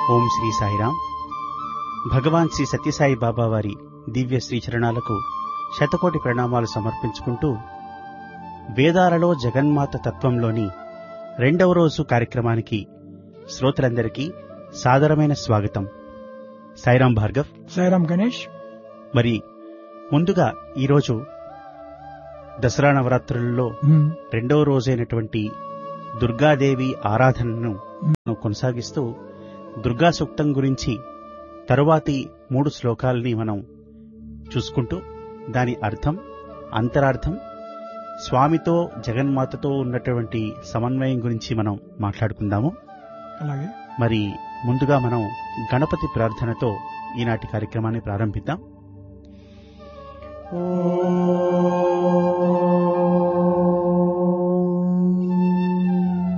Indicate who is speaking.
Speaker 1: ఓం శ్రీ సాయిరాం భగవాన్ శ్రీ సత్యసాయి బాబా వారి దివ్య శ్రీచరణాలకు శతకోటి ప్రణామాలు సమర్పించుకుంటూ వేదాలలో జగన్మాత తత్వంలోని రెండవ రోజు కార్యక్రమానికి శ్రోతలందరికీ సాదరమైన స్వాగతం సాయిరాం భార్గవ్
Speaker 2: సాయిరామ్ గణేష్
Speaker 1: మరి ముందుగా ఈరోజు దసరా నవరాత్రులలో
Speaker 2: మ్మ్.
Speaker 1: రెండవ రోజైనటువంటి దుర్గాదేవి ఆరాధనను మనం కొనసాగిస్తూ దుర్గా సూక్తం గురించి తరువాతి మూడు శ్లోకాలని మనం చూసుకుంటూ దాని అర్థం అంతరార్థం స్వామితో జగన్మాతతో ఉన్నటువంటి సమన్వయం గురించి మనం మాట్లాడుకుందాము
Speaker 2: అలాగే
Speaker 1: మరి ముందుగా మనం గణపతి ప్రార్థనతో ఈనాటి కార్యక్రమాన్ని ప్రారంభిద్దాం
Speaker 2: ఓం